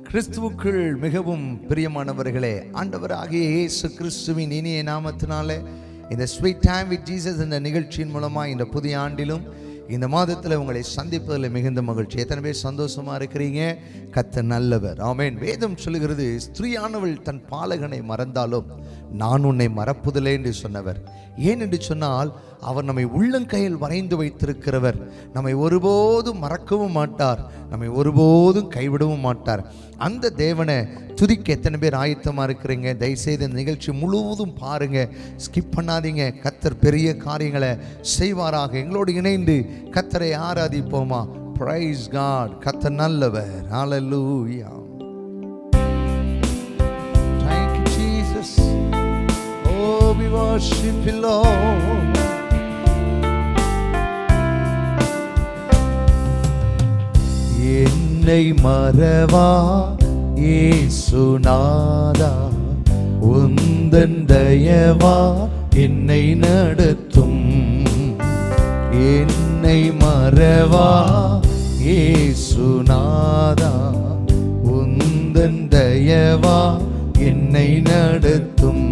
கிறிஸ்துவுக்குள் மிகவும் பிரியமானவர்களே ஆண்டவராகிய இயேசு கிறிஸ்துவின் இனிய நாமத்தினாலே இந்த ஸ்வீட் டைம் வித் ஜீசஸ் இந்த நிகழ்ச்சியின் மூலமாக இந்த புதிய ஆண்டிலும் இந்த மாதத்தில் உங்களை சந்திப்பதில் மிகுந்த மகிழ்ச்சி எத்தனை பேர் சந்தோஷமா இருக்கிறீங்க கத்த நல்லவர் ஆமென் வேதம் சொல்லுகிறது ஸ்திரீயானவள் தன் பாலகனை மறந்தாலும் நான் உன்னை மறப்புதில்லை என்று சொன்னவர் ஏன் என்று சொன்னால் அவர் நம்மை உள்ளங்கையில் வரைந்து வைத்திருக்கிறவர் நம்மை ஒருபோதும் மறக்கவும் மாட்டார் நம்மை ஒருபோதும் கைவிடவும் மாட்டார் அந்த தேவனை துதிக்க எத்தனை பேர் ஆயத்தமாக இருக்கிறீங்க தயவுசெய்து இந்த நிகழ்ச்சி முழுவதும் பாருங்க ஸ்கிப் பண்ணாதீங்க கத்தர் பெரிய காரியங்களை செய்வாராக எங்களோடு இணைந்து கத்தரை ஆராதிப்போமா பிரைஸ் காட் கத்தர் நல்லவர் ஹalleluya Thank you Jesus Oh we worship you Lord என்னை மறவா ஏசுநாதா உந்தன் தயவா என்னை நடத்தும் என்னை மறவா ஏசுநாதா உந்தன் தயவா என்னை நடத்தும்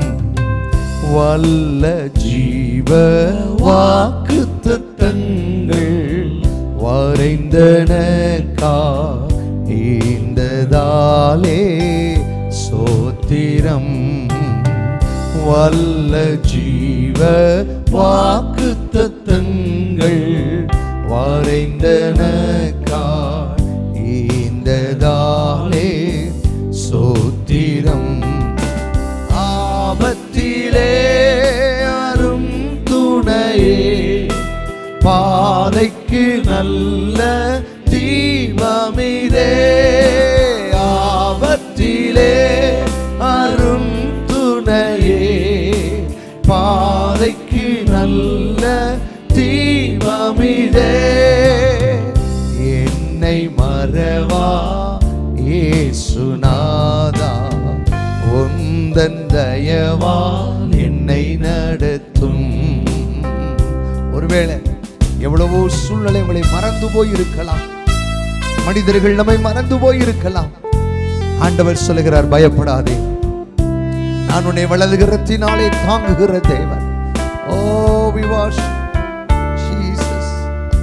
வல்ல ஜீவ வாக்கு தத்தங்கள் வரைந்தனக்கா ஈந்ததாலே சோத்திரம் வல்ல ஜீவ வாக்கு தத்தங்கள் வரைந்தனக்கா ஈந்ததாலே சோத்திரம் ஆபத்திலே அரும் துணையே பாதைக்கு நல்ல தீபமிதே ஆபத்திலே அரும் துணையே பாதைக்கு நல்ல தீபமிதே என்னை மறவா ஏசுநாதா உந்தன் தயவா என்னை நடத்தும் ஒருவேளை எவ்வளவோ சூழ்நிலை உங்களை மறந்து போய் இருக்கலாம் மனிதர்கள் நம்மை மறந்து போய் இருக்கலாம் ஆண்டவர் சொல்லுகிறார் பயப்படாதே நான் உன்னை வளர்கிறத்தினாலே தாங்குகிற தேவன் ஓ விவாஷ் ஜீசஸ்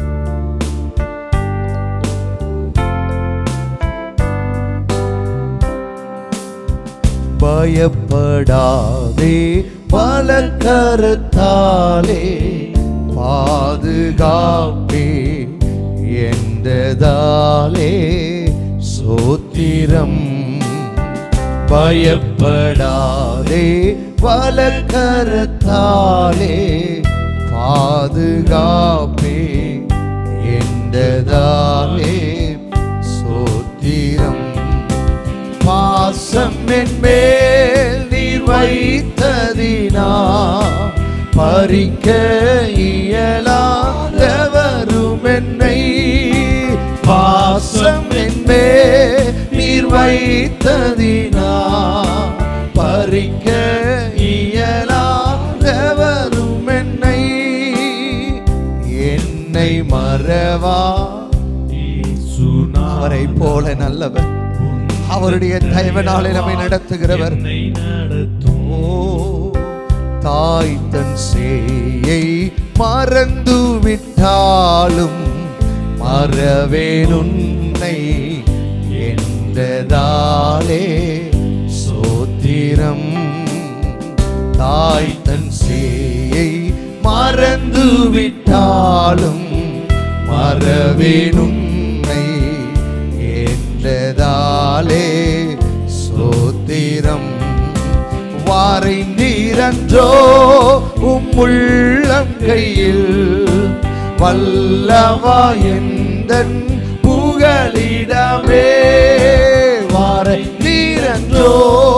பயப்படாதே பல கருத்தாலே பாதுகாப்பே என்றதாலே சோத்திரம் பயப்படாதே பல கருத்தாலே பாதுகாப்பே என்றதாலே சோத்திரம் பாசம் என்மேல் நீர் வைத்ததினா பறிக்க இயலாதவரும் என்னை பாசம் என்மே நீர் வைத்ததினா பறிக்க இயலாதவரும் என்னை என்னை மறவா அவரை போல நல்லவர் அவருடைய தயவனாலே நம்மை நடத்துகிறவர் ஓ தாய் தன் சேயை மறந்து விட்டாலும் மறவேன் உன்னை என்றதாலே சோத்திரம் தாய் தன் சேயை மறந்து விட்டாலும் மறவேன் உன்னை என்றதாலே சோத்திரம் வாரைந்தீரன்றோ உம் உள்ளம் கையில் வல்லவா எந்தன் புகலிடமே வாரைந்தீரன்றோ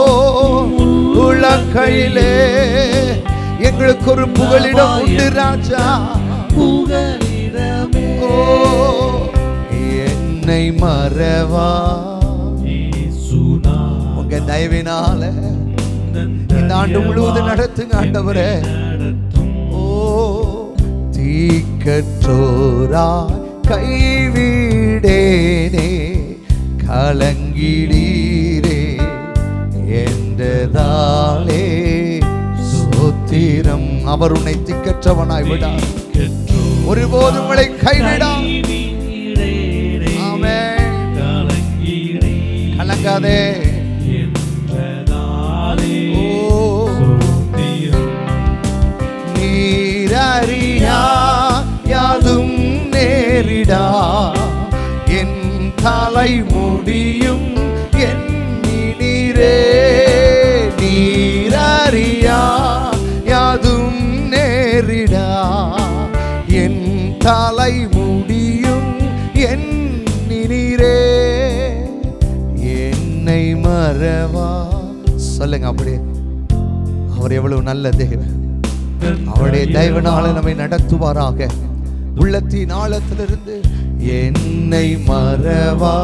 உளக்கையிலே எங்களுக்கு ஒரு புகலிடம் உண்டு ராஜா புகலிடமே என்னை மறவா உங்க தயவினால இந்த ஆண்டு முழுவதும் நடத்துங்க ஆண்டவரே ஓ தீக்கற்றோரா கைவிடேனே கலங்கிடீரே என்றதாலே சோத்திரம் அவர் உன்னை திக்கற்றவனாய் விடார் ஒருபோதும் உங்களை கைவிடார் ஆமென் கலங்காதே ஓ நீரறியா யாதும் நேரிடா என் தலை முடியும் எண்ணினீரே நீரறியா யாதும் நேரிடா என் தலை முடியும் எண்ணினீரே என்னை மறவா சொல்லுங்க அப்படியே அவர் எவ்வளவு நல்ல தேவன் அவருடைய தயவனால நம்மை நடத்துவாராக உள்ளத்தின் ஆழத்திலிருந்து என்னை மறவா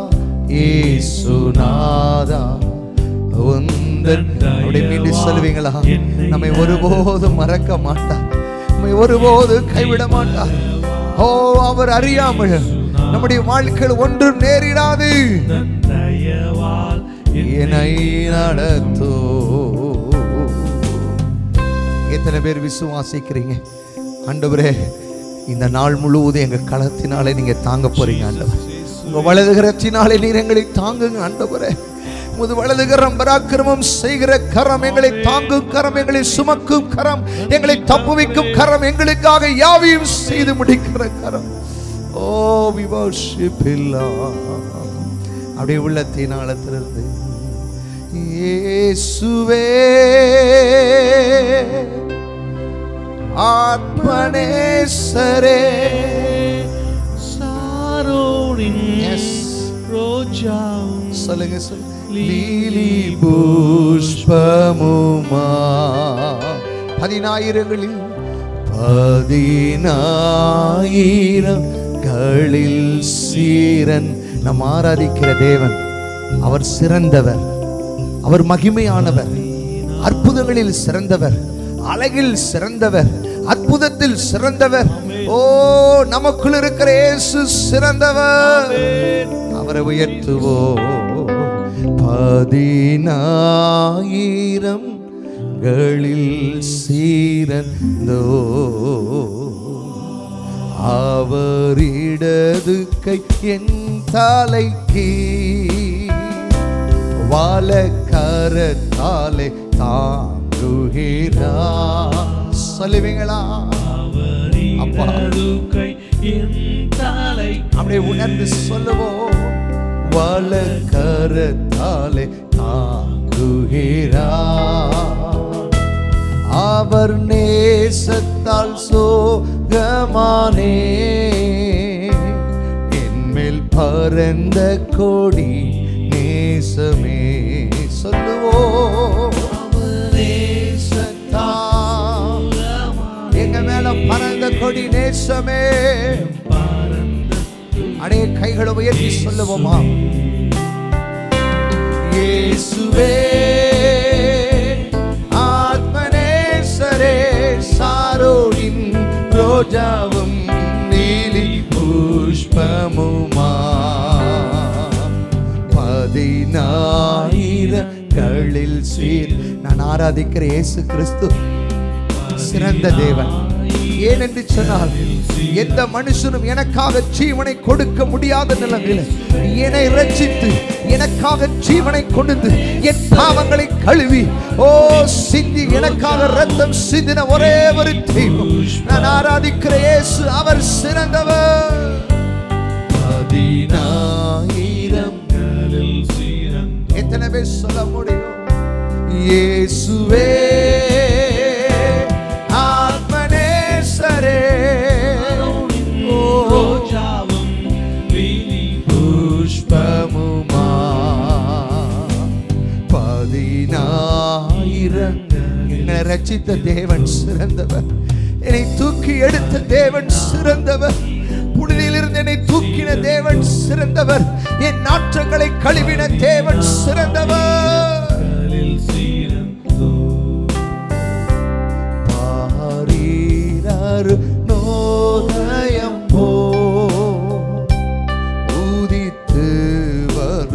ஏசுநாதா உந்தன் அப்படி மீண்டும் சொல்லுவீங்களா நம்மை ஒருபோதும் மறக்க மாட்டார் நம்மை ஒருபோதும் கைவிட மாட்டார் ஓ அவர் அறியாமல் நம்முடைய வாழ்க்கையில் ஒன்றும் நேரிடாது என்னை நடத்தோ எத்தனை பேர் விசுவாசிக்கிறீங்க ஆண்டவரே இந்த நாள் முழுவதும் எங்க களத்தினாலே நீங்க தாங்க போறீங்க ஆண்டவர் உங்க வலதுகரத்தினாலே நீர் எங்களை தாங்குங்க ஆண்டவரே முது வலதுகரம் பராக்கிரமம் செய்கிற கரம் எங்களை தாங்கும் கரம் எங்களை சுமக்கும் கரம் எங்களை தப்புவிக்கும் கரம் எங்களுக்காக யாவையும் செய்து முடிக்கிற கரம் ஓ we worship you, Lord. அப்படியே உள்ளத்தின் ஆழத்திலிருந்து இயேசுவே ஆத்மனேசரே Yes. சொல்லுங்க சொல்லுங்க லீலி புஷ்பமுமா பதினாயிரங்களில் பதினாயிரங்களில் சீரன் நம் ஆராதிக்கிற தேவன் அவர் சிறந்தவர் அவர் மகிமையானவர் அற்புதங்களில் சிறந்தவர் அழகில் சிறந்தவர் அற்புதத்தில் சிறந்தவர் ஓ நமக்குள் இருக்கிற இயேசு சிறந்தவர் அவரை உயர்த்துவோ பதினாயிரம் களில் சீரந்தோ அவரிடது கை என் தலைக்கு வாழக்கரத்தாலே தாங்குகிறா சொல்லுவீங்களா அப்பா அப்படியே உணர்ந்து சொல்லுவோம் வலக்கரத்தாலே தாங்குகிறா அவர் நேசத்தால் சோகமானே என்மேல் பரந்த கொடி நேசமே சொல்லுவோம் நேசத்தால் எங்க மேல பறந்த கொடி நேசமே அடைய கைகளை உயர்த்தி சொல்லுவோமா இயேசுவே ஆத்மனேசரே சாரோடின் ரோஜாவும் நீலி புஷ்பமுமா பதினாயிரங்களில் சீர் நான் ஆராதிக்கிற இயேசு கிறிஸ்து சிறந்த தேவன் ஏனென்று சொன்னால் எந்த மனுஷனும் எனக்காக ஜீவனை கொடுக்க முடியாத நிலைமையில என்னை ரட்சித்து எனக்காக ஜீவனை கொடுத்து என் பாவங்களை கழுவி ஓ சிந்தி எனக்காக ரத்தம் சிந்தின ஒரே ஒரு தெய்வம் நான் ஆராதிக்கிற இயேசு அவர் சிறந்தவர் பதினாயிரம் எத்தனை பேர் சொல்ல முடியும் இயேசுவே ஆத்மனேசரே ஓ புஷ்பமுமா பதினாயிரங்கள் என்னை ரட்சித்த தேவன் சிறந்தவர் என்னை தூக்கி எடுத்த தேவன் சிறந்தவர் புனிதிலிருந்து என்னை தூக்கின தேவன் சிறந்தவர் என் நாற்றங்களை கழுவின தேவன் சிறந்தவர் பாரீரரு நோதயம் போ உதித்து வரும்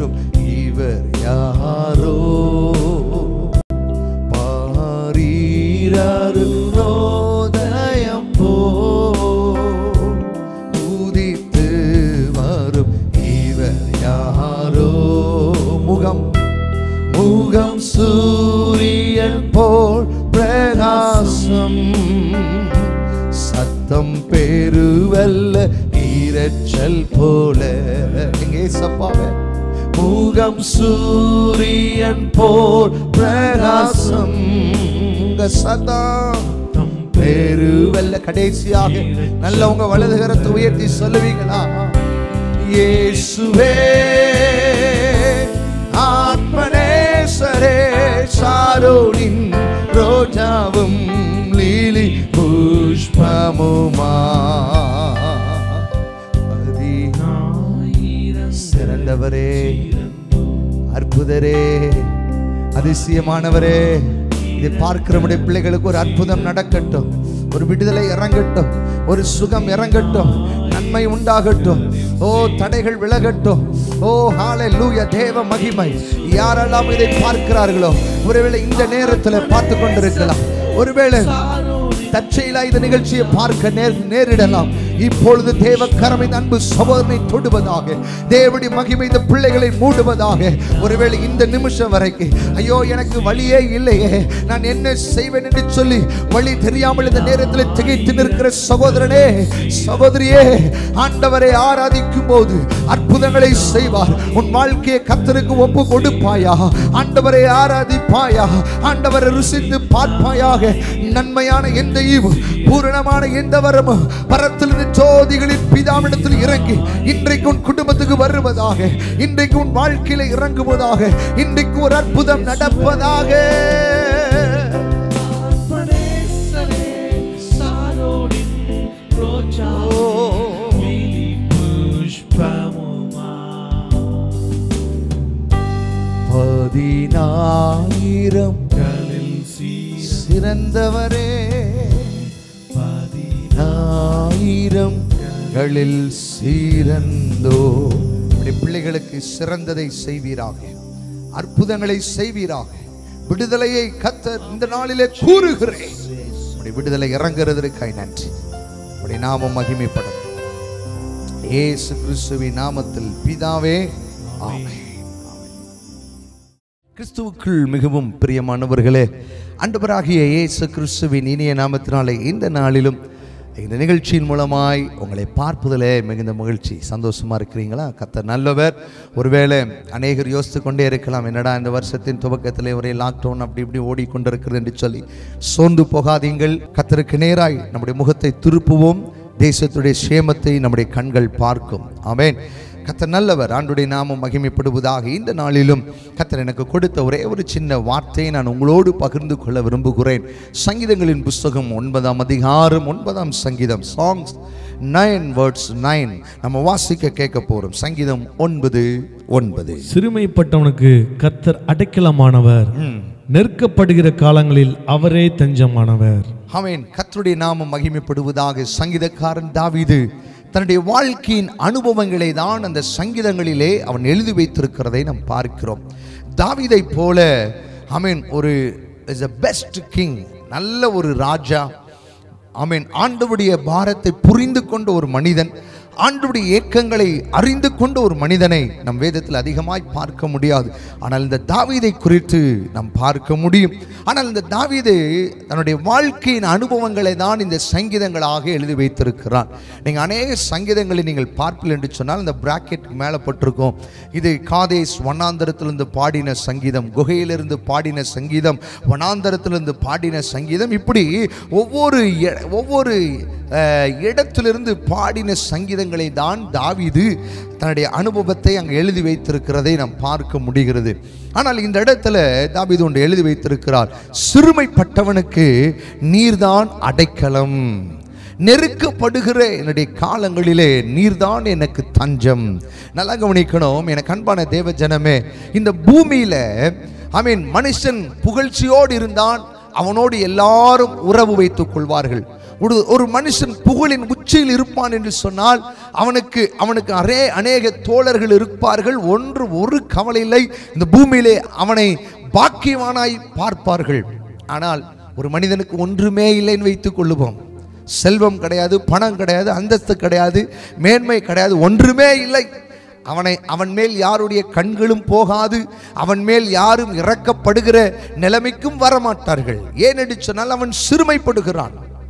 சத்தம் பெருவல்ல ஈரச்சல் போல எங்கே சப்பாவே முகம் சூரியன் போல் பிரகாசம் உங்க சத்தம் பெருவல்ல கடைசியாக நல்ல உங்க வலது கரத்தை உயர்த்தி சொல்லுவீங்களா இயேசுவே ஆத்மனேசரே சாரோனின் ரோஜாவும் லீலி புஷ்பமுமா சிறந்தவரே அற்புதரே அதிசயமானவரே இதை பார்க்கிற நம்முடைய பிள்ளைகளுக்கு ஒரு அற்புதம் நடக்கட்டும் ஒரு விடுதலை இறங்கட்டும் ஒரு சுகம் இறங்கட்டும் நன்மை உண்டாகட்டும் ஓ தடைகள் விலகட்டும் ஓ ஹாலே லூய தேவ மகிமை யாரெல்லாம் இதை பார்க்கிறார்களோ ஒருவேளை இந்த நேரத்தில் பார்த்து கொண்டிருக்கலாம் ஒருவேளை தற்செயலா இந்த நிகழ்ச்சியை பார்க்க நேர் நேரிடலாம் இப்பொழுது தேவ கரம் இந்த அன்பு சகோதரனை தொடுவதாக தேவடி மகிமை இந்த பிள்ளைகளை மூடுவதாக ஒருவேளை இந்த நிமிஷம் வரைக்கும் ஐயோ எனக்கு வழியே இல்லையே நான் என்ன செய்வேன் என்று சொல்லி வழி தெரியாமல் இந்த நேரத்தில் திகைத்து நிற்கிற சகோதரனே சகோதரியே ஆண்டவரை ஆராதிக்கும் போது அற்புதங்களை செய்வார் உன் வாழ்க்கையை கத்தருக்கு ஒப்பு கொடுப்பாயா ஆண்டவரை ஆராதிப்பாயா ஆண்டவரை ருசித்து பார்ப்பாயாக நன்மையான எந்த ஈவு பூரணமான எந்த வரமும் பரத்திலிருந்து ஜோதிகளின் பிதாவிடத்தில் இறங்கி இன்றைக்கு உன் குடும்பத்துக்கு வருவதாக இன்றைக்கு உன் வாழ்க்கையில இறங்குவதாக இன்றைக்கு ஒரு அற்புதம் நடப்பதாக பதினாயிரம் சிறந்தவரே பதினாயிரம் களில் சீரந்தோ உம்முடைய பிள்ளைகளுக்கு சிறந்ததை செய்வீராக அற்புதங்களை செய்வீராக விடுதலையை கத்த இந்த நாளிலே கூறுகிறேன் உம்முடைய விடுதலை இறங்குறதற்காய் நன்றி உம்முடைய நாமம் மகிமைப்படும் ஏசு கிறிஸ்துவின் நாமத்தில் பிதாவே ஆமென் கிறிஸ்துவுக்குள் மிகவும் பிரியமானவர்களே அண்டவராகிய இயேசு கிறிஸ்துவின் இனிய நாமத்தினாலே இந்த நாளிலும் இந்த நிகழ்ச்சியின் மூலமாய் உங்களை பார்ப்பதிலே மிகுந்த மகிழ்ச்சி சந்தோஷமா இருக்கிறீங்களா கத்தர் நல்லவர் ஒருவேளை அநேகர் யோசித்து கொண்டே இருக்கலாம் என்னடா இந்த வருஷத்தின் துவக்கத்திலே ஒரே லாக்டவுன் அப்படி இப்படி ஓடிக்கொண்டிருக்கிறது என்று சொல்லி சோர்ந்து போகாதீங்கள் கத்தருக்கு நேராய் நம்முடைய முகத்தை திருப்புவோம் தேசத்துடைய சேமத்தை நம்முடைய கண்கள் பார்க்கும் ஆமென் கத்தர் நல்லவர் ஆண்டுடைய நாமம் மகிமைப்படுவதாக இந்த நாளிலும் கத்தர் எனக்கு கொடுத்த ஒரே ஒரு சின்ன வார்த்தையை நான் உங்களோடு பகிர்ந்து கொள்ள விரும்புகிறேன் சங்கீதங்களின் புஸ்தகம் ஒன்பதாம் அதிகாரம் ஒன்பதாம் சங்கீதம் சாங்ஸ் நைன் வேர்ட்ஸ் நைன் நம்ம வாசிக்க கேட்க போறோம் சங்கீதம் ஒன்பது ஒன்பது சிறுமைப்பட்டவனுக்கு கத்தர் அடைக்கலமானவர் நெருக்கப்படுகிற காலங்களில் அவரே தஞ்சமானவர் ஆமென் கர்த்தருடைய நாமம் மகிமைப்படுவதாக சங்கீதக்காரன் தாவீது தன்னுடைய வாழ்க்கையின் அனுபவங்களை தான் அந்த சங்கீதங்களிலே அவன் எழுதி வைத்திருக்கிறதை நாம் பார்க்கிறோம் தாவீதை போல ஆமென் ஒரு இஸ் a பெஸ்ட் கிங் நல்ல ஒரு ராஜா ஆமென் ஆண்டவருடைய பாரத்தை புரிந்து கொண்ட ஒரு மனிதன் ஆண்டவருடைய ஏக்கங்களை அறிந்து கொண்ட ஒரு மனிதனை நம் வேதத்தில் அதிகமாய் பார்க்க முடியாது ஆனால் இந்த தாவீதை குறித்து நாம் பார்க்க முடியும் ஆனால் இந்த தாவீது தன்னுடைய வாழ்க்கையின் அனுபவங்களை தான் இந்த சங்கீதங்களாக எழுதி வைத்திருக்கிறான் நீங்கள் அநேக சங்கீதங்களை நீங்கள் பார்ப்பீர்கள் என்று சொன்னால் இந்த பிராக்கெட் மேலே பட்டிருக்கும் இது காதேஸ் வனாந்தரத்திலிருந்து பாடின சங்கீதம் குகையிலிருந்து பாடின சங்கீதம் வனாந்தரத்திலிருந்து பாடின சங்கீதம் இப்படி ஒவ்வொரு இ- ஒவ்வொரு அஹ், இடத்திலிருந்து பாடின சங்கீதங்களை தான் தாவீது தன்னுடைய அனுபவத்தை அங்கே எழுதி வைத்திருக்கிறதை நாம் பார்க்க முடிகிறது ஆனால் இந்த இடத்துல தாவீது ஒன்று எழுதி வைத்திருக்கிறார் சிறுமைப்பட்டவனுக்கு நீர்தான் அடைக்கலம் நெருக்கப்படுகிற என்னுடைய காலங்களிலே நீர்தான் எனக்கு தஞ்சம் நல்லா கவனிக்கணும் எனக்கு அன்பான தேவ ஜனமே இந்த பூமியில ஐ மீன் மனுஷன் புகழ்ச்சியோடு இருந்தான் அவனோடு எல்லாரும் உறவு வைத்துக் கொள்வார்கள் ஒரு ஒரு மனுஷன் புகழின் உச்சியில் இருப்பான் என்று சொன்னால் அவனுக்கு அவனுக்கு அரே அநேக தோழர்கள் இருப்பார்கள் ஒன்று ஒரு கவலை இல்லை இந்த பூமியிலே அவனை பாக்கியவானாய் பார்ப்பார்கள் ஆனால் ஒரு மனிதனுக்கு ஒன்றுமே இல்லைன்னு வைத்துக் கொள்ளுவோம் செல்வம் கிடையாது பணம் கிடையாது அந்தஸ்து கிடையாது மேன்மை கிடையாது ஒன்றுமே இல்லை அவனை அவன் மேல் யாருடைய கண்களும் போகாது அவன் மேல் யாரும் இறக்கப்படுகிற நிலைமைக்கும் வரமாட்டார்கள் ஏனென்று சொன்னால் அவன் சிறுமைப்படுகிறான்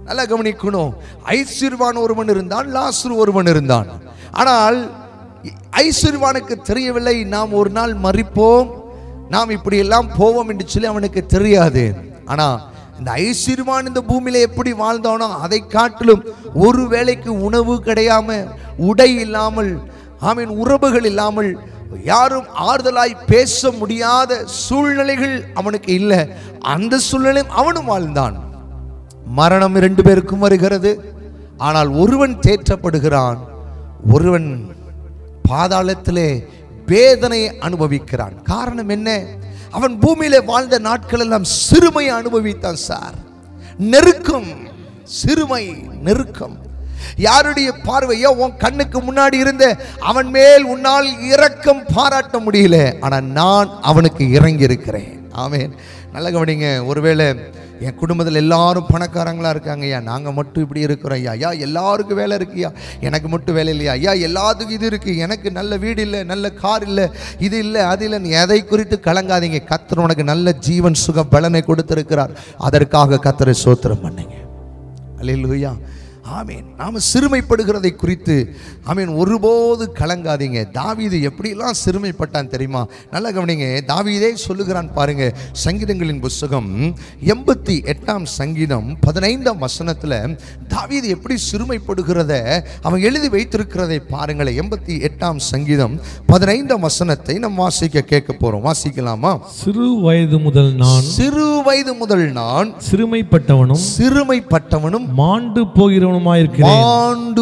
நல்லா கவனிக்கணும் ஐஸ்வர்வான் ஒருவன் இருந்தான் லாசுரு ஒருவன் இருந்தான் ஆனால் ஐஸ்வர்வானுக்கு தெரியவில்லை நாம் ஒரு நாள் மறிப்போம் நாம் இப்படி எல்லாம் போவோம் என்று சொல்லி அவனுக்கு தெரியாது ஆனா இந்த ஐஸ்வர்வான் இந்த பூமியில எப்படி வாழ்ந்தானோ அதை காட்டிலும் ஒரு வேளைக்கு உணவு கிடையாம உடை இல்லாமல் ஆமீன் உறவுகள் இல்லாமல் யாரும் ஆறுதலாய் பேச முடியாத சூழ்நிலைகள் அவனுக்கு இல்லை அந்த சூழ்நிலையும் அவனும் வாழ்ந்தான் மரணம் இரண்டு பேருக்கும் வருகிறது ஆனால் ஒருவன் தேற்றப்படுகிறான் ஒருவன் பாதாளத்திலே வேதனை அனுபவிக்கிறான் காரணம் என்ன அவன் பூமியிலே வாழ்ந்த நாட்கள் எல்லாம் சிறுமையை அனுபவித்தான் சார் நெருக்கம் சிறுமை நெருக்கம் யாருடைய பார்வையோ உன் கண்ணுக்கு முன்னாடி இருந்த அவன் மேல் உன்னால் இரக்கம் பாராட்ட முடியல ஆனா நான் அவனுக்கு இறங்கி இருக்கிறேன் ஆமென் நல்ல கவனிங்க ஒருவேளை என் குடும்பத்தில் எல்லாரும் பணக்காரங்களா இருக்காங்க ஐயா நாங்கள் மட்டும் இப்படி இருக்கிறோம் ஐயா ஐயா எல்லாருக்கும் வேலை இருக்குயா எனக்கு மட்டும் வேலை இல்லையா ஐயா எல்லாத்துக்கும் இது இருக்கு எனக்கு நல்ல வீடு இல்லை நல்ல கார் இல்லை இது இல்லை அது இல்லை நீ எதை குறித்து கலங்காதீங்க கத்தர் உனக்கு நல்ல ஜீவன் சுக பலனை கொடுத்திருக்கிறார் அதற்காக கத்தரை சோத்திரம் பண்ணுங்க அல்லேலூயா ஆமீன் நாம சிறுமைப்படுகிறதை குறித்து ஆமீன் ஒருபோது கலங்காதீங்க தாவீது எப்படிலாம் சிறுமைப்பட்டான் தெரியுமா நல்லா கவனிங்க தாவீதே சொல்லுகிறான் பாருங்க சங்கீதங்களின் புஸ்தகம் எண்பத்தி எட்டாம் சங்கீதம் பதினைந்தாம் வசனத்துல தாவீது எப்படி சிறுமைப்படுகிறத அவன் எழுதி வைத்திருக்கிறதை பாருங்களேன் எண்பத்தி எட்டாம் சங்கீதம் பதினைந்தாம் வசனத்தை நம்ம வாசிக்க கேட்க போறோம் வாசிக்கலாமா சிறு வயது முதல் நான் சிறு வயது முதல் நான் சிறுமைப்பட்டவனும் சிறுமைப்பட்டவனும் மாண்டு போகிறவனுமாயிருக்கிறேன் ஆண்டு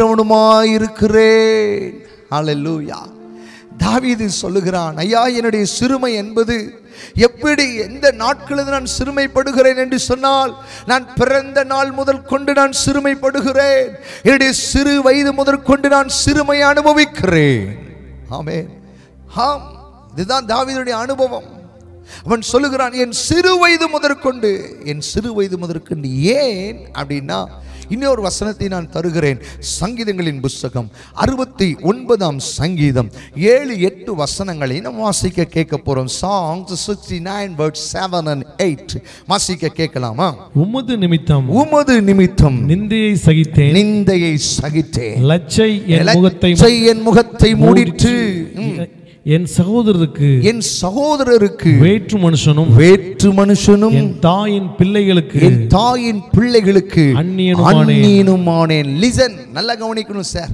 போகிறவனுமாயிருக்கிறேன் ஹalleluya தாவீது சொல்லுகிறான் ஐயா என்னுடைய சிறுமை என்பது எப்படி எந்த நாட்களில் நான் சிறுமைப்படுகிறேன் என்று சொன்னால் நான் பிறந்த நாள் முதல் கொண்டு நான் சிறுமைப்படுகிறேன் என்னுடைய சிறு வயது முதல் கொண்டு நான் சிறுமை அனுபவிக்கிறேன் ஆமென் ஆம் இதுதான் தாவீதுடைய அனுபவம் அவன் சொல்லுகிறான் என் சிறு வயது முதற்கொண்டு என் சிறு வயது முதற்கொண்டு ஏன் அப்படின்னா இன்னொரு வசனத்தை நான் தருகிறேன் சங்கீதங்களின் புஸ்தகம் அறுபத்தி ஒன்பதாம் சங்கீதம் ஏழு எட்டு வசனங்களை நம்ம வாசிக்க கேட்க போறோம் songs sixty nine word seven and eight வாசிக்க கேட்கலாமா உமது நிமித்தம் உமது நிமித்தம் நிந்தையை சகித்தேன் நிந்தையை சகித்தேன் லச்சை என் முகத்தை லச்சை என் முகத்தை மூடிற்று ம். என் சகோதரருக்கு என் சகோதரருக்கு வேற்று மனுஷனும் வேற்று மனுஷனும் என் தாயின் பிள்ளைகளுக்கு என் தாயின் பிள்ளைகளுக்கு அந்நியனுமானேன். அந்நியனுமானேன் லிசன் நல்லா கவனிக்கணும் சார்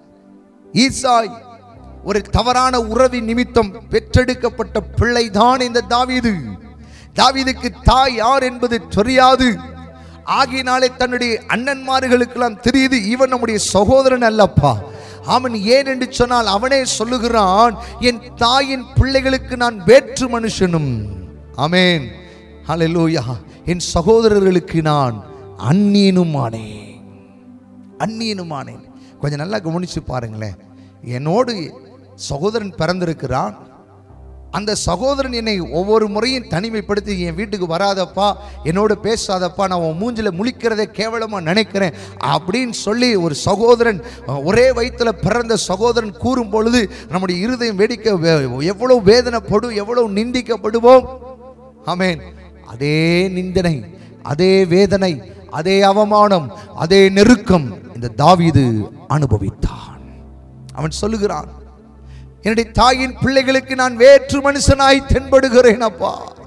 ஈசாய் ஒரு தவறான உறவின் நிமித்தம் பெற்றெடுக்கப்பட்ட பிள்ளைதான் இந்த தாவீது தாவீதுக்கு தாய் யார் என்பது தெரியாது ஆகினாலே தன்னுடைய அண்ணன்மார்களுக்கெல்லாம் தெரியுது இவன் நம்முடைய சகோதரன் அல்லப்பா அவன் ஏன் என்று சொன்னால் அவனே சொல்லுகிறான் என் தாயின் பிள்ளைகளுக்கு நான் வேற்று மனுஷனும் ஆமென் ஹalleluya என் சகோதரர்களுக்கு நான் அந்நியனுமானேன் அந்நியனுமானேன் கொஞ்சம் நல்லா கவனிச்சு பாருங்களேன் என்னோடு சகோதரன் பிறந்திருக்கிறான் அந்த சகோதரன் என்னை ஒவ்வொரு முறையும் தனிமைப்படுத்தி என் வீட்டுக்கு வராதப்பா என்னோட பேசாதப்பா நான் உன் மூஞ்சில முழிக்கிறதே கேவலமாக நினைக்கிறேன் அப்படின்னு சொல்லி ஒரு சகோதரன் அஹ், ஒரே வயித்துல பிறந்த சகோதரன் கூறும் பொழுது நம்முடைய இருதயம் வெடிக்க வே- எவ்வளவு வேதனைப்படும் எவ்வளவு நிந்திக்கப்படுவோம் ஆமென் அதே நிந்தனை அதே வேதனை அதே அவமானம் அதே நெருக்கம் இந்த தாவீது அனுபவித்தான் அவன் சொல்லுகிறான் என்னுடைய தாயின் பிள்ளைகளுக்கு நான் வேற்று மனுஷனாய் தென்படுகிறேன் அப்பா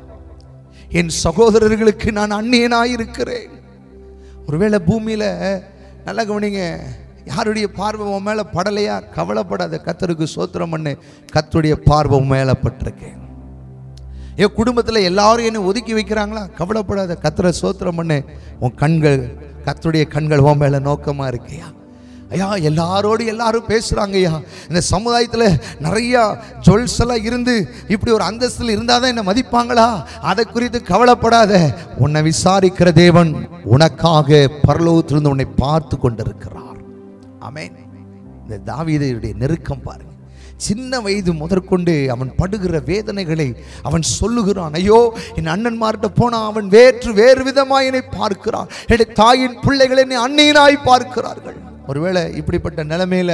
என் சகோதரர்களுக்கு நான் அந்நியனாய் இருக்கிறேன் ஒருவேளை பூமியில நல்லா கவனிங்க யாருடைய பார்வை உன் மேல படலையா கவலைப்படாத கத்தருக்கு சோத்திரம் பண்ணு கத்துடைய பார்வை உன் மேல பட்டிருக்கேன் என் குடும்பத்தில் எல்லாரும் என்னை ஒதுக்கி வைக்கிறாங்களா கவலைப்படாத கத்துற சோத்திரம் பண்ணு உன் கண்கள் கத்துடைய கண்கள் உன் மேல நோக்கமா இருக்கையா ஐயா எல்லாரோடு எல்லாரும் பேசுறாங்க ஐயா இந்த சமுதாயத்தில் நிறைய ஜுவல்ஸ் எல்லாம் இருந்து இப்படி ஒரு அந்தஸ்தில் இருந்தால் தான் என்னை மதிப்பாங்களா அதை குறித்து கவலைப்படாத உன்னை விசாரிக்கிற தேவன் உனக்காக பரலோகத்திலிருந்து உன்னை பார்த்து கொண்டிருக்கிறார் ஆமென் இந்த தாவீதையுடைய நெருக்கம் பாருங்க சின்ன வயது முதற்கொண்டு அவன் படுகிற வேதனைகளை அவன் சொல்லுகிறான் ஐயோ என் அண்ணன்மார்கிட்ட போனா அவன் வேற்று வேறு விதமாய் என்னை பார்க்கிறான் என்னுடைய தாயின் பிள்ளைகள் என்னை அந்நியனாய் பார்க்கிறார்கள் ஒருவேளை இப்படிப்பட்ட நிலைமையில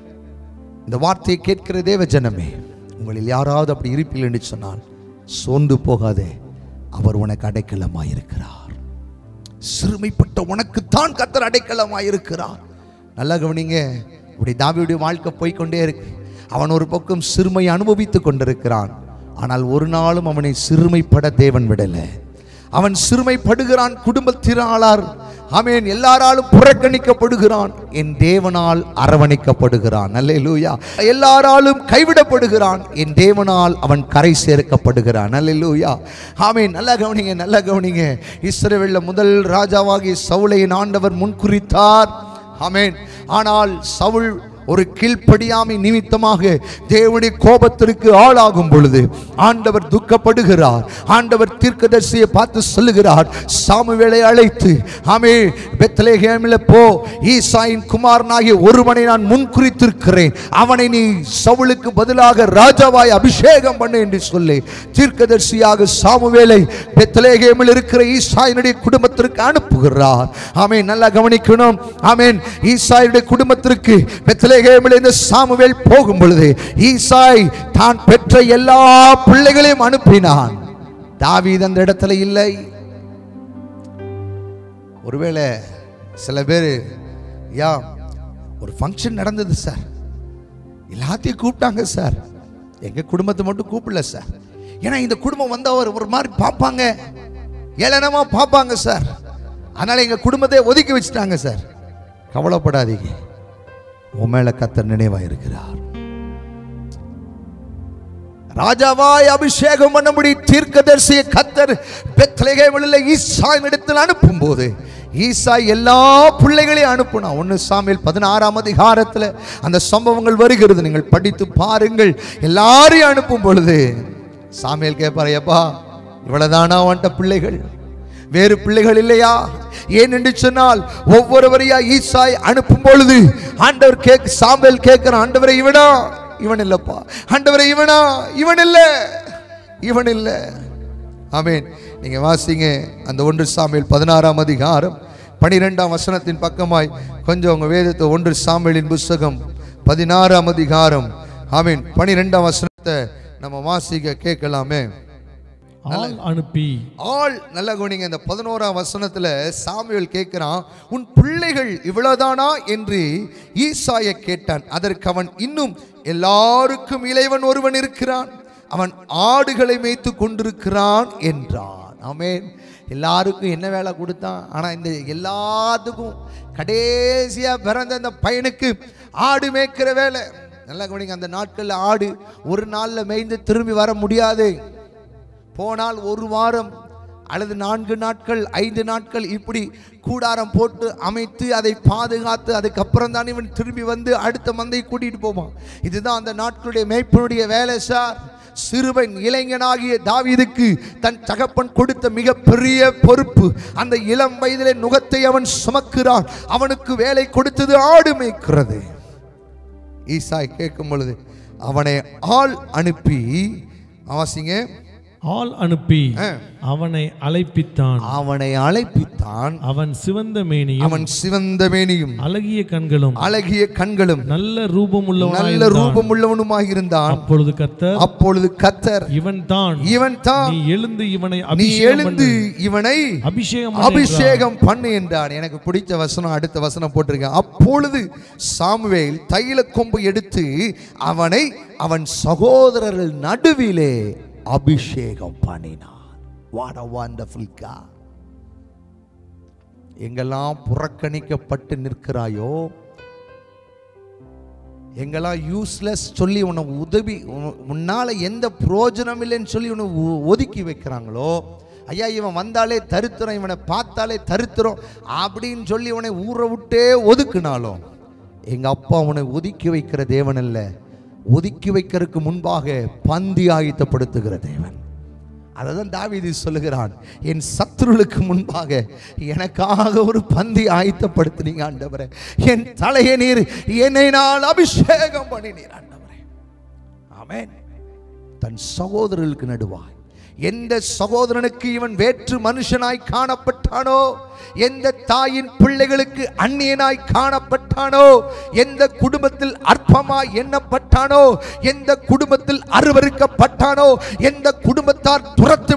இந்த வார்த்தையை கேட்கிற தேவ ஜனமே உங்களில் யாராவது அப்படி இருப்பீர்கள் என்று சொன்னால் சோர்ந்து போகாதே அவர் உனக்கு அடைக்கலமாய் இருக்கிறார் சிறுமைப்பட்ட உனக்குத்தான் கத்தர் அடைக்கலமாயிருக்கிறார் நல்லா கவனிங்க இப்படி தாவியுடைய வாழ்க்கை போய்க்கொண்டே இருக்கு அவன் ஒரு பக்கம் சிறுமை அனுபவித்துக் கொண்டிருக்கிறான் ஆனால் ஒரு நாளும் அவனை சிறுமைப்பட தேவன் விடலை அவன் சிறுமைப்படுகிறான் குடும்பத்தினாளார் ஆமென் எல்லாராலும் புறக்கணிக்கப்படுகிறான் என் தேவனால் அரவணைக்கப்படுகிறான் அல்லேலூயா எல்லாராலும் கைவிடப்படுகிறான் என் தேவனால் அவன் கரை சேர்க்கப்படுகிறான் அல்லேலூயா ஆமென் நல்லா கவனிங்க நல்லா கவனிங்க இஸ்ரவேல்ல முதல் ராஜாவாகிய சவுலை ஆண்டவர் முன்குறித்தார் ஆமென் ஆனால் சவுல் ஒரு கீழ்ப்படியாமை நிமித்தமாக தேவனுடைய கோபத்திற்கு ஆளாகும் பொழுது ஆண்டவர் துக்கப்படுகிறார் ஆண்டவர் தீர்க்கதரிசியை பார்த்து சொல்லுகிறார் சாமுவேலை அழைத்து ஆமே பெத்லேஹேமில் போ ஈசாயின் குமாரனாகிய ஒருவனை நான் முன்குறித்திருக்கிறேன் அவனை நீ சவுலுக்கு பதிலாக ராஜாவாய் அபிஷேகம் பண்ணு என்று சொல்லி தீர்க்கதரிசியாக சாமுவேலை பெத்லேஹேமில் இருக்கிற ஈசாயினுடைய குடும்பத்திற்கு அனுப்புகிறார் ஆமென் நல்லா கவனிக்கணும் ஆமென் ஈசாயுடைய குடும்பத்திற்கு பெத்லேஹேமில் இந்த சாமுவேல் போகும் பொழுது ஈசாய் தான் பெற்ற எல்லா பிள்ளைகளையும் அனுப்பினான் தாவீது அந்த இடத்துல இல்லை ஒருவேளை சில பேர் யா ஒரு ஃபங்க்ஷன் நடந்தது சார் எல்லாத்தையும் கூப்பிட்டாங்க சார் எங்க குடும்பத்தை மட்டும் கூப்பிடல சார் ஏன்னா இந்த குடும்பம் வந்தா ஒரு ஒரு மாதிரி பார்ப்பாங்க ஏளனமா பார்ப்பாங்க சார் அதனால எங்க குடும்பத்தை ஒதுக்கி வச்சுட்டாங்க சார் கவலைப்படாதீங்க உன் மேல கத்தர் நினைவா இருக்கிறார் ராஜாவாய் அபிஷேகம் பண்ணும்படி தீர்க்கதரிசிய கத்தர் பெத்லகேமில் ஈசாயின் இடத்தில் அனுப்பும் போது ஈசா எல்லா பிள்ளைகளையும் அனுப்புனா ஒன்று சாமியில் பதினாறாம் அதிகாரத்தில் அந்த சம்பவங்கள் வருகிறது நீங்கள் படித்து பாருங்கள் எல்லாரையும் அனுப்பும் பொழுது சாமியல் கேட்பார் எப்பா இவ்வளவுதானா அவன்கிட்ட பிள்ளைகள் வேறு பிள்ளைகள் இல்லையா ஏன் என்று சொன்னால் ஒவ்வொருவரையா ஈசாய் அனுப்பும் பொழுது ஆண்டவர் கேக் சாம்பல் கேட்கிறான் ஆண்டவரை இவனா இவன் இல்லப்பா ஆண்டவரை இவனா இவன் இல்ல இவன் இல்ல ஆமென் நீங்க வாசிங்க அந்த ஒன்று சாமியில் பதினாறாம் அதிகாரம் பனிரெண்டாம் வசனத்தின் பக்கமாய் கொஞ்சம் உங்க வேதத்தை ஒன்று சாமியலின் புஸ்தகம் பதினாறாம் அதிகாரம் ஆமென் பனிரெண்டாம் வசனத்தை நம்ம வாசிக்க கேட்கலாமே ஆள் அனுப்பி ஆள் நல்ல கவனிங்க இந்த பதினோராம் வசனத்துல சாமுவேல் கேட்கிறான் உன் பிள்ளைகள் இவ்வளவுதானா என்று ஈசாய கேட்டான் அதற்கு அவன் இன்னும் எல்லாருக்கும் இளைவன் ஒருவன் இருக்கிறான் அவன் ஆடுகளை மேய்த்து கொண்டிருக்கிறான் என்றான் ஆமென் எல்லாருக்கும் என்ன வேலை கொடுத்தான் ஆனா இந்த எல்லாத்துக்கும் கடைசியா பிறந்த அந்த பையனுக்கு ஆடு மேய்க்கிற வேலை நல்லா கவனிங்க அந்த நாட்கள்ல ஆடு ஒரு நாள்ல மேய்ந்து திரும்பி வர முடியாது போனால் ஒரு வாரம் அல்லது நான்கு நாட்கள் ஐந்து நாட்கள் இப்படி கூடாரம் போட்டு அமைத்து அதை பாதுகாத்து அதுக்கப்புறம் தான் இவன் திரும்பி வந்து அடுத்த மந்தை கூட்டிட்டு போவான் இதுதான் அந்த நாட்களுடைய மேய்ப்பனுடைய வேலை சார் சிறுவன் இளைஞனாகிய தாவீதுக்கு தன் தகப்பன் கொடுத்த மிகப்பெரிய பொறுப்பு அந்த இளம் வயதிலே நுகத்தை அவன் சுமக்கிறான் அவனுக்கு வேலை கொடுத்தது ஆடு மேய்க்கிறது ஈசாய் கேட்கும் பொழுது அவனை ஆள் அனுப்பி வாசிங்க ஆள் அனுப்பி ஆ. அவனை அழைப்பித்தான் அவனை அழைப்பித்தான் அவன் சிவந்த மேனியும் அவன் சிவந்த மேனியும் அழகிய கண்களும் அழகிய கண்களும் நல்ல ரூபமுள்ளவனாய் நல்ல இருந்தான். ரூபம் உள்ளவனுமாக இருந்தான் அப்பொழுது கர்த்தர் அப்பொழுது கத்தர் இவன் தான் இவன் தான் நீ எழுந்து இவனை நீ அபிஷேகம் எழுந்து பண்ணு. இவனை அபிஷேகம் பண்ணு என்றார். அபிஷேகம் பண்ணு என்றான் எனக்கு பிடிச்ச வசனம் அடுத்த வசனம் போட்டிருக்கேன் அப்பொழுது சாமுவேல் தைல கொம்பு எடுத்து அவனை அவன் சகோதரர்கள் நடுவிலே அபிஷேகம் பண்ணினான் வாட் a wonderful God எங்கெல்லாம் புறக்கணிக்கப்பட்டு நிற்கிறாயோ எங்கெல்லாம் யூஸ்லெஸ் சொல்லி உன்னை உதவி உன்- உன்னால எந்த பிரயோஜனம் இல்லைன்னு சொல்லி உன்னை ஒ- ஒதுக்கி வைக்கிறாங்களோ ஐயா இவன் வந்தாலே தருத்திரம் இவனை பார்த்தாலே தருத்திரம் அப்படின்னு சொல்லி உன்னை ஊரை விட்டே ஒதுக்குனாலும் எங்க அப்பா உன்னை ஒதுக்கி வைக்கிற தேவன் அல்ல ஒதுக்கி வைக்கிறதுக்கு முன்பாக பந்தி ஆயத்தப்படுத்துகிற தேவன் அதை தான் தாவீது சொல்லுகிறான் என் சத்துருளுக்கு முன்பாக எனக்காக ஒரு பந்தி ஆயத்தப்படுத்தினீங்க ஆண்டவரே என் தலையை நீர் என்னை நான் அபிஷேகம் பண்ணினீர் ஆண்டவரே ஆமென் தன் சகோதரர்களுக்கு நடுவாய் எந்த சகோதரனுக்கு இவன் வேற்று மனுஷனாய் காணப்பட்டானோ எந்த தாயின் பிள்ளைகளுக்கு அந்நியனாய் காணப்பட்டானோ எந்த குடும்பத்தில் அற்பமாய் எண்ணப்பட்டானோ எந்த குடும்பத்தில் அருவருக்கப்பட்டானோ எந்த குடும்பத்தார் துரத்து விடப்பட்டானோ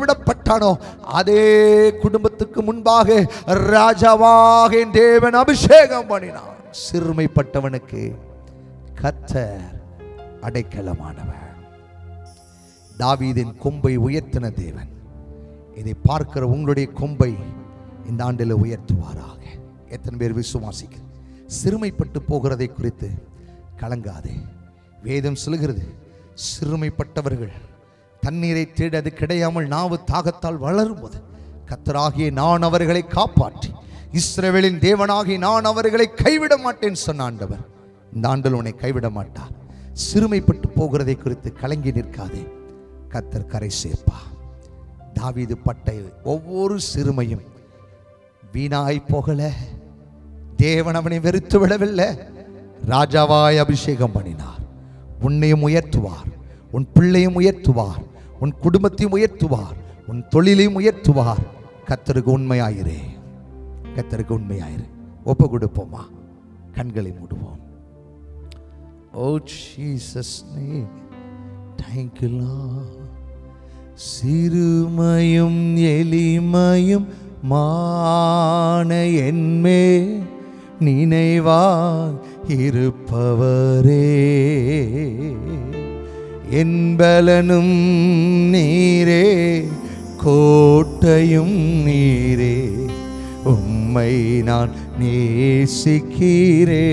மாட்டானோ அதே குடும்பத்துக்கு முன்பாக ராஜாவாக என் தேவன் அபிஷேகம் பண்ணினான் சிறுமைப்பட்டவனுக்கு கத்தர் அடைக்கலமானவர் தாவீதின் கொம்பை உயர்த்தின தேவன் இதை பார்க்கிற உங்களுடைய கொம்பை இந்த ஆண்டில் உயர்த்துவாராக எத்தனை பேர் விசுவாசிக்க சிறுமைப்பட்டு போகிறதை குறித்து கலங்காதே வேதம் சொல்கிறது சிறுமைப்பட்டவர்கள் தண்ணீரை தேட அது கிடையாமல் நாவு தாகத்தால் வளரும்போது கத்தராகிய நான் அவர்களை காப்பாற்றி இஸ்ரவேலின் தேவனாகி நான் அவர்களை கைவிட மாட்டேன் சொன்ன ஆண்டவர் இந்த ஆண்டில் உன்னை கைவிட மாட்டார் சிறுமைப்பட்டு போகிறதை குறித்து கலங்கி நிற்காதே கத்தர் கரை சேர்ப்பா தாவீது பட்ட ஒவ்வொரு சிறுமையும் வீணாய் போகல தேவன் அவனை வெறுத்து விடவில்லை ராஜாவாய் அபிஷேகம் பண்ணினார் உன்னையும் உயர்த்துவார் உன் பிள்ளையும் உயர்த்துவார் உன் குடும்பத்தையும் உயர்த்துவார் உன் தொழிலையும் உயர்த்துவார் கத்தருக்கு உண்மையாயிரே கத்தருக்கு உண்மையாயிரு ஒப்பு கொடுப்போமா கண்களை மூடுவோம் ஓ ஜீசஸ் நீ தேங்க்யூ சிறுமையும் எளிமையும் மான என்மே நினைவா இருப்பவரே என்பலனும் நீரே கோட்டையும் நீரே உம்மை நான் நேசிக்கிறே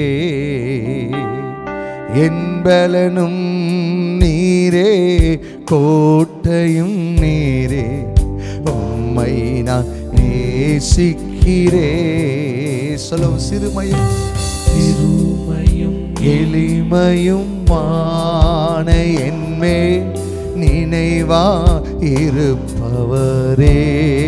என்பலனும் நீரே கோட்டையும் நீரே உம்மை நான் நேசிக்கிறே சொல்லும் சிறுமையும் சிறுமையும் எளிமையும் மான என்மே நினைவா இருப்பவரே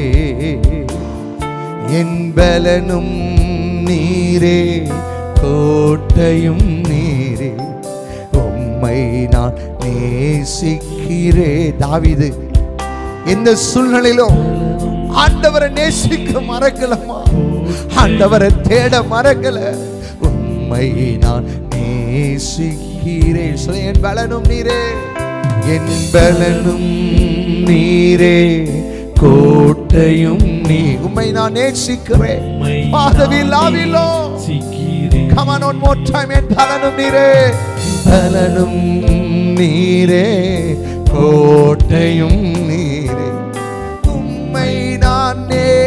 என்பலனும் நீரே கோட்டையும் நீரே உம்மை நான் நேசிக்கிறே தாவிது எந்த சூழ்நிலையிலும் ஆண்டவரை நேசிக்க மறக்கலமா ஆண்டவரை தேட மறக்கல உம்மை நான் நேசிக்கிறேன் சொல்ல என் பலனும் நீரே என் பலனும் நீரே கோட்டையும் நீ உம்மை நான் நேசிக்கிறேன் உம்மை Father, we நான் love you, Lord. நேசிக்கிறேன். Come on, one more time. என் பலனும் நீரே பலனும் நீரே கோட்டையும் நீரே உம்மை நான்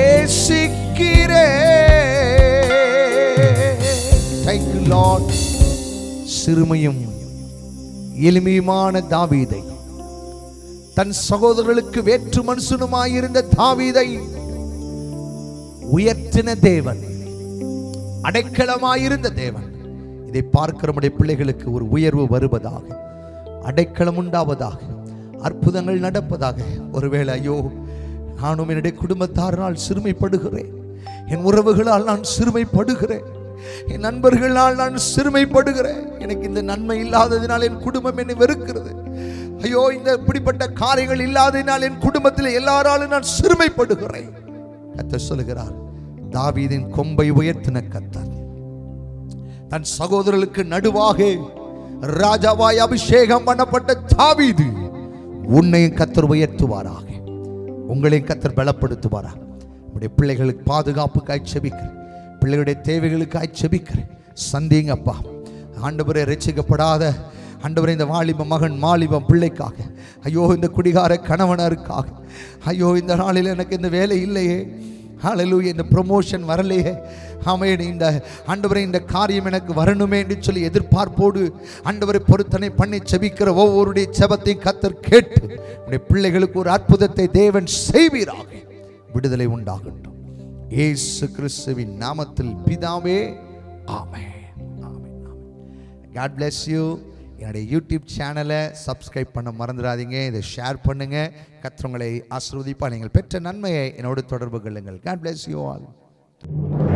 நேசிக்கிறேன் Thank you, Lord. சிறுமையும் எளிமையுமான தாவீதை தன் சகோதரர்களுக்கு வேற்று மனுஷனுமாயிருந்த தாவீதை உயர்த்தின தேவன் அடைக்கலமாயிருந்த தேவன் இதை பார்க்கிற நம்முடைய பிள்ளைகளுக்கு ஒரு உயர்வு வருவதாக அடைக்கலம் உண்டாவதாக அற்புதங்கள் நடப்பதாக ஒருவேளை ஐயோ நானும் என்னுடைய குடும்பத்தாரினால் சிறுமைப்படுகிறேன் என் உறவுகளால் நான் சிறுமைப்படுகிறேன் என் நண்பர்களால் நான் சிறுமைப்படுகிறேன் எனக்கு இந்த நன்மை இல்லாததினால் என் குடும்பம் என்னை வெறுக்கிறது ஐயோ இந்த இப்படிப்பட்ட காரியங்கள் இல்லாததினால் என் குடும்பத்தில் எல்லாராலும் நான் சிறுமைப்படுகிறேன் கத்தர் சொல்லுகிறார் தாவீதின் கொம்பை உயர்த்தின கத்தர் தன் சகோதரர்களுக்கு நடுவாக ராஜாவாய் அபிஷேகம் பண்ணப்பட்ட தாவீது உன்னையும் கத்தர் உயர்த்துவாராக உங்களையும் கத்தர் பலப்படுத்துவாரா உடைய பிள்ளைகளுக்கு பாதுகாப்புக்காய் செபிக்கிறேன் பிள்ளைகளுடைய தேவைகளுக்காய் செபிக்கிறேன் சந்திங்கப்பா ஆண்டவரை ரட்சிக்கப்படாத ஆண்டவரே இந்த வாலிப மகன் மாலிபம் பிள்ளைக்காக ஐயோ இந்த குடிகார கணவனருக்காக ஐயோ இந்த நாளில் எனக்கு இந்த வேலை இல்லையே ஹalleluya இந்த ப்ரொமோஷன் வரலையே ஆமென் இந்த ஆண்டவரே இந்த காரியம் எனக்கு வரணுமே என்று சொல்லி எதிர்பார்ப்போடு ஆண்டவரை பொருத்தனை பண்ணி செபிக்கிற ஒவ்வொருடைய செபத்தையும் கத்தர் கேட்டு உடைய பிள்ளைகளுக்கு ஒரு அற்புதத்தை தேவன் செய்வீராக விடுதலை உண்டாகட்டும் இயேசு கிறிஸ்துவின் நாமத்தில் பிதாவே amen amen amen God bless you என்னுடைய யூடியூப் சேனலை சப்ஸ்கிரைப் பண்ண மறந்துடாதீங்க இதை ஷேர் பண்ணுங்க கத்திரங்களை ஆசிர்வதிப்பா நீங்கள் பெற்ற நன்மையை என்னோடு தொடர்பு கொள்ளுங்கள் காட் bless யூ ஆல்